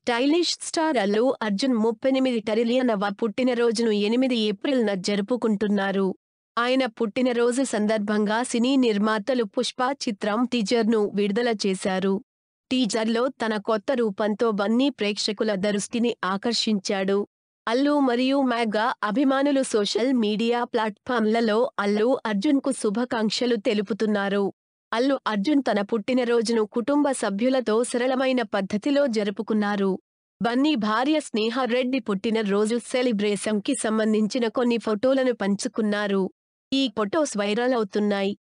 stylish star Allu Arjun ముప్పెనిమిది టరిలియనవ పుట్టినరోజును ఎనిమిది ఏప్రిల్న జరుపుకుంటున్నారు ఆయన పుట్టినరోజు సందర్భంగా సినీ నిర్మాతలు పుష్ప చిత్రం టీజర్ను విడుదల చేశారు టీజర్లో తన కొత్త రూపంతో బన్నీ ప్రేక్షకుల దృష్టిని ఆకర్షించాడు అల్లు మరియు మ్యాగా అభిమానులు సోషల్ మీడియా ప్లాట్ఫామ్లలో అల్లు అర్జున్కు శుభాకాంక్షలు తెలుపుతున్నారు అల్లు అర్జున్ తన పుట్టినరోజును కుటుంబ సభ్యులతో సరళమైన పద్ధతిలో జరుపుకున్నారు బన్నీ భార్య స్నేహ రెడ్డి పుట్టినరోజు సెలిబ్రేషన్కి సంబంధించిన కొన్ని ఫోటోలను పంచుకున్నారు ఈ ఫొటోస్ వైరల్ అవుతున్నాయి